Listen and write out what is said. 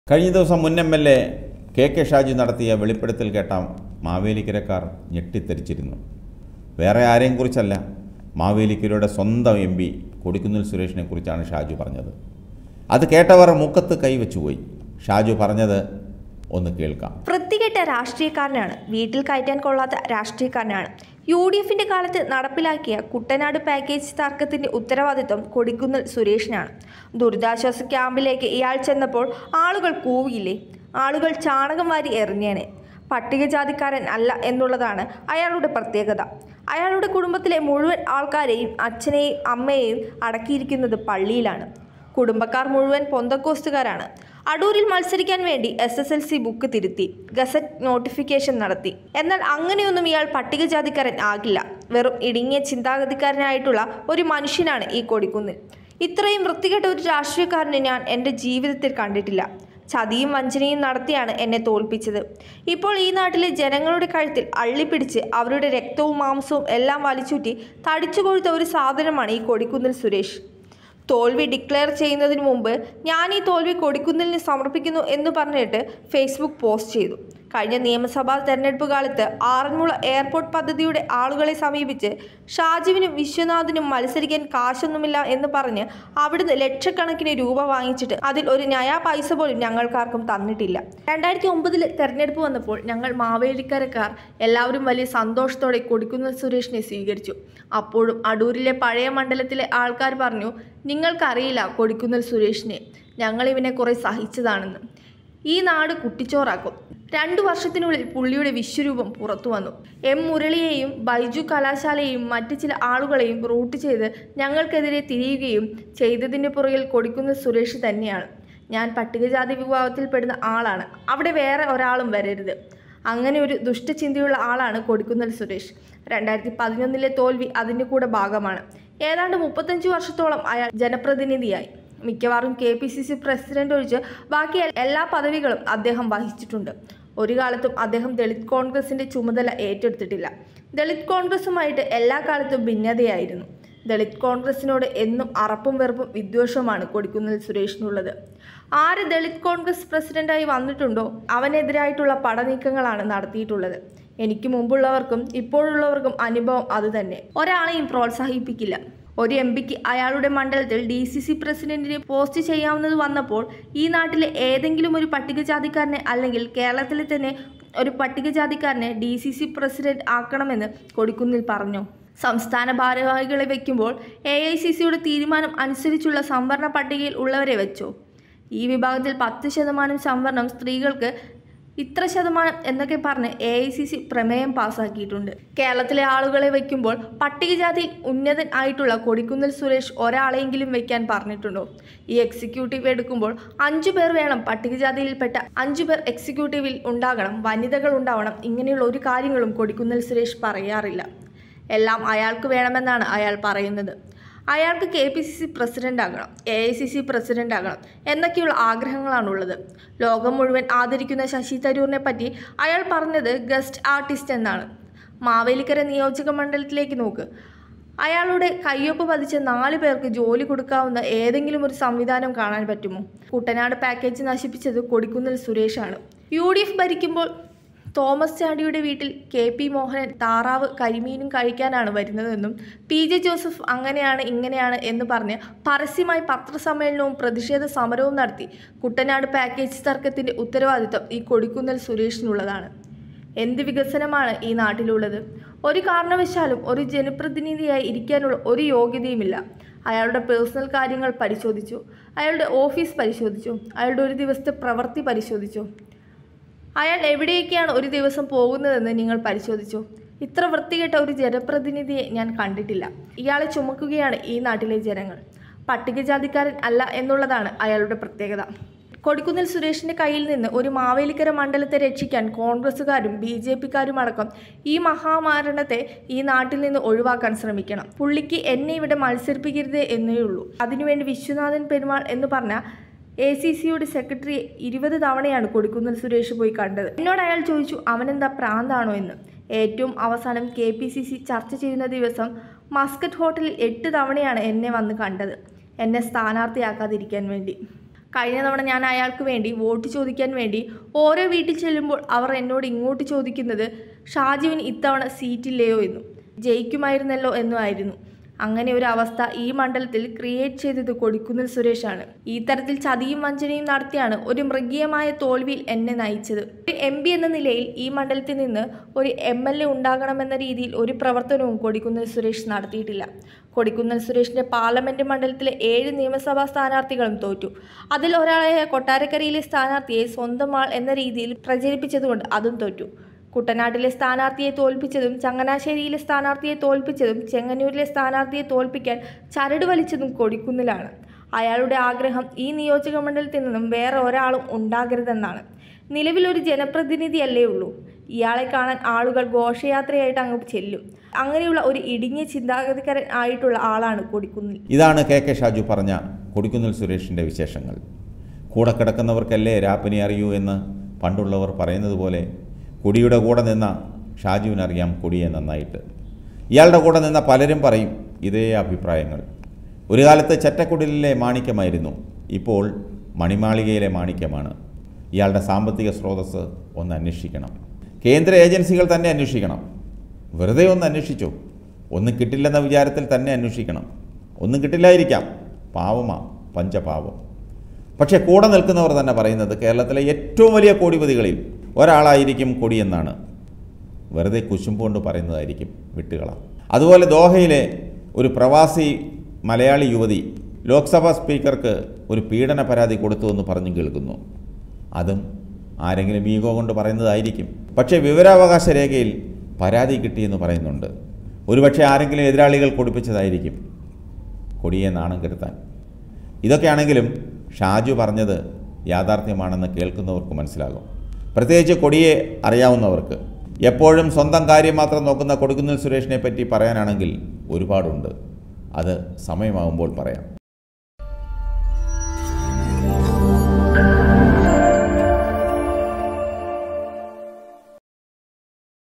കഴിഞ്ഞ ദിവസം മുൻ M L A K K Shaji നടത്തിയ വെളിപ്പെടുത്തൽ കേട്ട മാവേലിക്കരക്കാർ ഞെട്ടിത്തെരിച്ചിരുന്നു വേറെ ആരെയും കുറിച്ചല്ല മാവേലിക്കരയുടെ സ്വന്തം എം പി കൊടിക്കുന്നിൽ സുരേഷിനെ കുറിച്ചാണ് ഷാജു പറഞ്ഞത് അത് കേട്ടവർ മുക്കത്ത് കൈവച്ചുപോയി ഷാജു പറഞ്ഞത് ഒന്ന് കേൾക്കാം വൃത്തികെട്ട രാഷ്ട്രീയക്കാരനാണ് വീട്ടിൽ കയറ്റാൻ കൊള്ളാത്ത രാഷ്ട്രീയക്കാരനാണ് യു ഡി എഫിന്റെ കാലത്ത് നടപ്പിലാക്കിയ കുട്ടനാട് പാക്കേജ് തർക്കത്തിന്റെ ഉത്തരവാദിത്വം കൊടിക്കുന്നിൽ സുരേഷിനാണ് ദുരിതാശ്വാസ ക്യാമ്പിലേക്ക് ഇയാൾ ചെന്നപ്പോൾ ആളുകൾ കൂവിയില്ലേ ആളുകൾ ചാണകം വാരി എറിഞ്ഞേനെ പട്ടികജാതിക്കാരൻ അല്ല എന്നുള്ളതാണ് അയാളുടെ പ്രത്യേകത അയാളുടെ കുടുംബത്തിലെ മുഴുവൻ ആൾക്കാരെയും അച്ഛനെയും അമ്മയെയും അടക്കിയിരിക്കുന്നത് പള്ളിയിലാണ് കുടുംബക്കാർ മുഴുവൻ പൊന്തക്കോസ്റ്റുകാരാണ് അടൂരിൽ മത്സരിക്കാൻ വേണ്ടി S S L C book തിരുത്തി ഗസറ്റ് നോട്ടിഫിക്കേഷൻ നടത്തി എന്നാൽ അങ്ങനെയൊന്നും ഇയാൾ പട്ടികജാതിക്കാരൻ ആകില്ല വെറും ഇടുങ്ങിയ ചിന്താഗതിക്കാരനായിട്ടുള്ള ഒരു മനുഷ്യനാണ് ഈ കൊടിക്കുന്നിൽ ഇത്രയും വൃത്തികെട്ട ഒരു രാഷ്ട്രീയക്കാരനെ ഞാൻ എൻ്റെ ജീവിതത്തിൽ കണ്ടിട്ടില്ല ചതിയും വഞ്ചനയും നടത്തിയാണ് എന്നെ തോൽപ്പിച്ചത് ഇപ്പോൾ ഈ നാട്ടിലെ ജനങ്ങളുടെ കഴുത്തിൽ അള്ളിപ്പിടിച്ച് അവരുടെ രക്തവും മാംസവും എല്ലാം വലിച്ചൂറ്റി തടിച്ചു കൊഴുത്ത ഒരു സാധനമാണ് ഈ കൊടിക്കുന്നിൽ സുരേഷ് തോൽവി ഡിക്ലെയർ ചെയ്യുന്നതിന് മുമ്പ് ഞാൻ ഈ തോൽവി കൊടിക്കുന്നിലിന് സമർപ്പിക്കുന്നു എന്ന് പറഞ്ഞിട്ട് ഫേസ്ബുക്ക് പോസ്റ്റ് ചെയ്തു കഴിഞ്ഞ നിയമസഭാ തെരഞ്ഞെടുപ്പ് കാലത്ത് ആറന്മുള എയർപോർട്ട് പദ്ധതിയുടെ ആളുകളെ സമീപിച്ച് ഷാജുവിനും വിശ്വനാഥിനും മത്സരിക്കാൻ കാശൊന്നുമില്ല എന്ന് പറഞ്ഞ് അവിടുന്ന് ലക്ഷക്കണക്കിന് രൂപ വാങ്ങിച്ചിട്ട് അതിൽ ഒരു നയാ പൈസ പോലും ഞങ്ങൾക്കാർക്കും തന്നിട്ടില്ല രണ്ടായിരത്തി ഒമ്പതിൽ തെരഞ്ഞെടുപ്പ് വന്നപ്പോൾ ഞങ്ങൾ മാവേലിക്കരക്കാർ എല്ലാവരും വലിയ സന്തോഷത്തോടെ കൊടിക്കുന്നിൽ സുരേഷിനെ സ്വീകരിച്ചു അപ്പോഴും അടൂരിലെ പഴയ മണ്ഡലത്തിലെ ആൾക്കാർ പറഞ്ഞു നിങ്ങൾക്കറിയില്ല കൊടിക്കുന്നിൽ സുരേഷിനെ ഞങ്ങൾ ഇവനെ കുറെ സഹിച്ചതാണെന്ന് ഈ നാട് കുട്ടിച്ചോറാക്കും രണ്ടു വർഷത്തിനുള്ളിൽ പുള്ളിയുടെ വിശ്വരൂപം പുറത്തു വന്നു എം മുരളിയെയും ബൈജു കലാശാലയെയും മറ്റ് ചില ആളുകളെയും റൂട്ട് ചെയ്ത് ഞങ്ങൾക്കെതിരെ തിരിയുകയും ചെയ്തതിൻ്റെ പുറകിൽ കൊടുക്കുന്ന സുരേഷ് തന്നെയാണ് ഞാൻ പട്ടികജാതി വിഭാഗത്തിൽപ്പെടുന്ന ആളാണ് അവിടെ വേറെ ഒരാളും വരരുത് അങ്ങനെ ഒരു ദുഷ്ടചിന്തയുള്ള ആളാണ് കൊടിക്കുന്നിൽ സുരേഷ് രണ്ടായിരത്തി പതിനൊന്നിലെ തോൽവി അതിൻ്റെ കൂടെ ഭാഗമാണ് ഏതാണ്ട് മുപ്പത്തഞ്ച് വർഷത്തോളം അയാൾ ജനപ്രതിനിധിയായി മിക്കവാറും K P C C president ഒഴിച്ച് ബാക്കി എൽ- എല്ലാ പദവികളും അദ്ദേഹം വഹിച്ചിട്ടുണ്ട് ഒരു കാലത്തും അദ്ദേഹം ദളിത് കോൺഗ്രസിന്റെ ചുമതല ഏറ്റെടുത്തിട്ടില്ല ദളിത് കോൺഗ്രസുമായിട്ട് എല്ലാ കാലത്തും ഭിന്നതയായിരുന്നു ദളിത് കോൺഗ്രസിനോട് എന്നും അറപ്പും വെറുപ്പും വിദ്വേഷവുമാണ് കൊടിക്കുന്നിൽ സുരേഷിനുള്ളത് ആര് ദളിത് കോൺഗ്രസ് പ്രസിഡന്റായി വന്നിട്ടുണ്ടോ അവനെതിരായിട്ടുള്ള പടനീക്കങ്ങളാണ് നടത്തിയിട്ടുള്ളത് എനിക്ക് മുമ്പുള്ളവർക്കും ഇപ്പോഴുള്ളവർക്കും അനുഭവം അതുതന്നെ ഒരാളെയും പ്രോത്സാഹിപ്പിക്കില്ല ഒരു എം പിക്ക് അയാളുടെ മണ്ഡലത്തിൽ ഡി സി സി പ്രസിഡന്റിനെ പോസ്റ്റ് ചെയ്യാവുന്നത് വന്നപ്പോൾ ഈ നാട്ടിലെ ഏതെങ്കിലും ഒരു പട്ടികജാതിക്കാരനെ അല്ലെങ്കിൽ കേരളത്തിലെ തന്നെ ഒരു പട്ടികജാതിക്കാരനെ ഡി സി സി പ്രസിഡന്റ് ആക്കണമെന്ന് കൊടിക്കുന്നിൽ പറഞ്ഞു സംസ്ഥാന ഭാരവാഹികളെ വയ്ക്കുമ്പോൾ എ ഐ സി സിയുടെ തീരുമാനം അനുസരിച്ചുള്ള സംവരണ പട്ടികയിൽ ഉള്ളവരെ വെച്ചോ ഈ വിഭാഗത്തിൽ പത്ത് ശതമാനം സംവരണം സ്ത്രീകൾക്ക് ഇത്ര ശതമാനം എന്നൊക്കെ പറഞ്ഞ് എ ഐ സി സി പ്രമേയം പാസ്സാക്കിയിട്ടുണ്ട് കേരളത്തിലെ ആളുകളെ വയ്ക്കുമ്പോൾ പട്ടികജാതിയിൽ ഉന്നതൻ ആയിട്ടുള്ള കൊടിക്കുന്നിൽ സുരേഷ് ഒരാളെങ്കിലും വെക്കാൻ പറഞ്ഞിട്ടുണ്ടോ ഈ എക്സിക്യൂട്ടീവ് എടുക്കുമ്പോൾ അഞ്ചു പേർ വേണം പട്ടികജാതിയിൽപ്പെട്ട അഞ്ചു പേർ എക്സിക്യൂട്ടീവിൽ ഉണ്ടാകണം വനിതകൾ ഉണ്ടാവണം ഇങ്ങനെയുള്ള ഒരു കാര്യങ്ങളും കൊടിക്കുന്നിൽ സുരേഷ് പറയാറില്ല എല്ലാം അയാൾക്ക് വേണമെന്നാണ് അയാൾ പറയുന്നത് അയാൾക്ക് K P C C president ആകണം A I C C president ആകണം എന്നൊക്കെയുള്ള ആഗ്രഹങ്ങളാണുള്ളത് ലോകം മുഴുവൻ ആദരിക്കുന്ന ശശി തരൂരിനെ പറ്റി അയാൾ പറഞ്ഞത് ഗസ്റ്റ് ആർട്ടിസ്റ്റ് എന്നാണ് മാവേലിക്കര നിയോജക മണ്ഡലത്തിലേക്ക് നോക്ക് അയാളുടെ കയ്യൊപ്പ് പതിച്ച നാല് പേർക്ക് ജോലി കൊടുക്കാവുന്ന ഏതെങ്കിലും ഒരു സംവിധാനം കാണാൻ പറ്റുമോ കുട്ടനാട് പാക്കേജ് നശിപ്പിച്ചത് കൊടിക്കുന്നിൽ സുരേഷാണ് യു ഡി എഫ് ഭരിക്കുമ്പോൾ തോമസ് ചാണ്ടിയുടെ വീട്ടിൽ കെ പി മോഹനൻ താറാവ് കരിമീനും കഴിക്കാനാണ് വരുന്നതെന്നും പി ജെ ജോസഫ് അങ്ങനെയാണ് ഇങ്ങനെയാണ് എന്ന് പറഞ്ഞ് പരസ്യമായി പത്രസമ്മേളനവും പ്രതിഷേധ സമരവും നടത്തി കുട്ടനാട് പാക്കേജ് തർക്കത്തിന്റെ ഉത്തരവാദിത്വം ഈ കൊടിക്കുന്നിൽ സുരേഷിനുള്ളതാണ് എന്ത് വികസനമാണ് ഈ നാട്ടിലുള്ളത് ഒരു കാരണവശാലും ഒരു ജനപ്രതിനിധിയായി ഇരിക്കാനുള്ള ഒരു യോഗ്യതയുമില്ല അയാളുടെ പേഴ്സണൽ കാര്യങ്ങൾ പരിശോധിച്ചു അയാളുടെ ഓഫീസ് പരിശോധിച്ചു അയാളുടെ ഒരു ദിവസത്തെ പ്രവൃത്തി പരിശോധിച്ചു അയാൾ എവിടേക്കാണ് ഒരു ദിവസം പോകുന്നതെന്ന് നിങ്ങൾ പരിശോധിച്ചു ഇത്ര വൃത്തികെട്ട ഒരു ജനപ്രതിനിധിയെ ഞാൻ കണ്ടിട്ടില്ല ഇയാളെ ചുമക്കുകയാണ് ഈ നാട്ടിലെ ജനങ്ങൾ പട്ടികജാതിക്കാരൻ അല്ല എന്നുള്ളതാണ് അയാളുടെ പ്രത്യേകത കൊടിക്കുന്നിൽ സുരേഷിന്റെ കയ്യിൽ നിന്ന് ഒരു മാവേലിക്കര മണ്ഡലത്തെ രക്ഷിക്കാൻ കോൺഗ്രസ്സുകാരും ബി ജെ പിക്കാരും അടക്കം ഈ മഹാമാരണത്തെ ഈ നാട്ടിൽ നിന്ന് ഒഴിവാക്കാൻ ശ്രമിക്കണം പുള്ളിക്ക് എന്നെ ഇവിടെ മത്സരിപ്പിക്കരുതേ എന്നേ ഉള്ളൂ അതിനുവേണ്ടി വിശ്വനാഥൻ പെരുമാൾ എന്ന് പറഞ്ഞ എ സി സിയുടെ സെക്രട്ടറി ഇരുപത് തവണയാണ് കൊടിക്കുന്നിൽ സുരേഷ് പോയി കണ്ടത് എന്നോട് അയാൾ ചോദിച്ചു അവനെന്താ പ്രാന്താണോ എന്ന് ഏറ്റവും അവസാനം കെ പി സി സി ചർച്ച ചെയ്യുന്ന ദിവസം മസ്കറ്റ് ഹോട്ടലിൽ എട്ട് തവണയാണ് എന്നെ വന്ന് കണ്ടത് എന്നെ സ്ഥാനാർത്ഥിയാക്കാതിരിക്കാൻ വേണ്ടി കഴിഞ്ഞ തവണ ഞാൻ അയാൾക്ക് വേണ്ടി വോട്ട് ചോദിക്കാൻ വേണ്ടി ഓരോ വീട്ടിൽ ചെല്ലുമ്പോൾ അവർ എന്നോട് ഇങ്ങോട്ട് ചോദിക്കുന്നത് ഷാജുവിന് ഇത്തവണ സീറ്റില്ലയോ എന്നും ജയിക്കുമായിരുന്നല്ലോ എന്നുമായിരുന്നു അങ്ങനെ ഒരു അവസ്ഥ ഈ മണ്ഡലത്തിൽ ക്രിയേറ്റ് ചെയ്തത് കൊടിക്കുന്നിൽ സുരേഷാണ് ഈ തരത്തിൽ ചതിയും വഞ്ചനയും നടത്തിയാണ് ഒരു മൃഗീയമായ തോൽവിയിൽ എന്നെ നയിച്ചത് ഒരു എം പി എന്ന നിലയിൽ ഈ മണ്ഡലത്തിൽ നിന്ന് ഒരു എം എൽ എ ഉണ്ടാകണമെന്ന രീതിയിൽ ഒരു പ്രവർത്തനവും കൊടിക്കുന്നിൽ സുരേഷ് നടത്തിയിട്ടില്ല കൊടിക്കുന്നിൽ സുരേഷിന്റെ പാർലമെന്റ് മണ്ഡലത്തിലെ ഏഴ് നിയമസഭാ സ്ഥാനാർത്ഥികളും തോറ്റു അതിൽ ഒരാളായ കൊട്ടാരക്കരയിലെ സ്ഥാനാർത്ഥിയെ സ്വന്തം ആൾ എന്ന രീതിയിൽ പ്രചരിപ്പിച്ചതുകൊണ്ട് അതും തോറ്റു കുട്ടനാട്ടിലെ സ്ഥാനാർത്ഥിയെ തോൽപ്പിച്ചതും ചങ്ങനാശ്ശേരിയിലെ സ്ഥാനാർത്ഥിയെ തോൽപ്പിച്ചതും ചെങ്ങന്നൂരിലെ സ്ഥാനാർത്ഥിയെ തോൽപ്പിക്കാൻ ചരട് വലിച്ചതും കൊടിക്കുന്നിലാണ് അയാളുടെ ആഗ്രഹം ഈ നിയോജക മണ്ഡലത്തിൽ നിന്നും വേറെ ഒരാളും ഉണ്ടാകരുതെന്നാണ് നിലവിലൊരു ജനപ്രതിനിധിയല്ലേ ഉള്ളൂ ഇയാളെ കാണാൻ ആളുകൾ ഘോഷയാത്രയായിട്ട് അങ്ങ് ചെല്ലും അങ്ങനെയുള്ള ഒരു ഇടുങ്ങിയ ചിന്താഗതിക്കാരൻ ആയിട്ടുള്ള ആളാണ് കൊടിക്കുന്നിൽ ഇതാണ് കെ കെ ഷാജു പറഞ്ഞ കൊടിക്കുന്നിൽ സുരേഷിൻ്റെ വിശേഷങ്ങൾ കൂടെ കിടക്കുന്നവർക്കല്ലേ രാപ്പനി അറിയൂ എന്ന് പണ്ടുള്ളവർ പറയുന്നത് പോലെ കൊടിയുടെ കൂടെ നിന്ന ഷാജുവിനറിയാം കൊടിയെ നന്നായിട്ട് ഇയാളുടെ കൂടെ നിന്ന പലരും പറയും ഇതേ അഭിപ്രായങ്ങൾ ഒരു കാലത്ത് ചെറ്റക്കുടിലിലെ മാണിക്യമായിരുന്നു ഇപ്പോൾ മണിമാളികയിലെ മാണിക്യമാണ് ഇയാളുടെ സാമ്പത്തിക സ്രോതസ്സ് ഒന്ന് അന്വേഷിക്കണം കേന്ദ്ര ഏജൻസികൾ തന്നെ അന്വേഷിക്കണം വെറുതെ ഒന്ന് അന്വേഷിച്ചു ഒന്നും കിട്ടില്ലെന്ന വിചാരത്തിൽ തന്നെ അന്വേഷിക്കണം ഒന്നും കിട്ടില്ലായിരിക്കാം പാവമാ പഞ്ചപാവം പക്ഷേ കൂടെ നിൽക്കുന്നവർ തന്നെ പറയുന്നത് കേരളത്തിലെ ഏറ്റവും വലിയ കോടിപതികളിൽ ഒരാളായിരിക്കും കൊടിയെന്നാണ് വെറുതെ കുശുമ്പ് കൊണ്ട് പറയുന്നതായിരിക്കും വിട്ടുകള അതുപോലെ ദോഹയിലെ ഒരു പ്രവാസി മലയാളി യുവതി ലോക്സഭാ സ്പീക്കർക്ക് ഒരു പീഡന പരാതി കൊടുത്തുവെന്ന് പറഞ്ഞു കേൾക്കുന്നു അതും ആരെങ്കിലും ഈഗോ കൊണ്ട് പറയുന്നതായിരിക്കും പക്ഷേ വിവരാവകാശ രേഖയിൽ പരാതി കിട്ടിയെന്ന് പറയുന്നുണ്ട് ഒരുപക്ഷെ ആരെങ്കിലും എതിരാളികൾ കൊടുപ്പിച്ചതായിരിക്കും കൊടിയെ നാണം കെടുത്താൻ ഇതൊക്കെയാണെങ്കിലും ഷാജു പറഞ്ഞത് യാഥാർത്ഥ്യമാണെന്ന് കേൾക്കുന്നവർക്ക് മനസ്സിലാകും പ്രത്യേകിച്ച് കൊടിയെ അറിയാവുന്നവർക്ക് എപ്പോഴും സ്വന്തം കാര്യം മാത്രം നോക്കുന്ന കൊടുക്കുന്നിൽ സുരേഷിനെ പറ്റി പറയാനാണെങ്കിൽ ഒരുപാടുണ്ട് അത് സമയമാകുമ്പോൾ പറയാം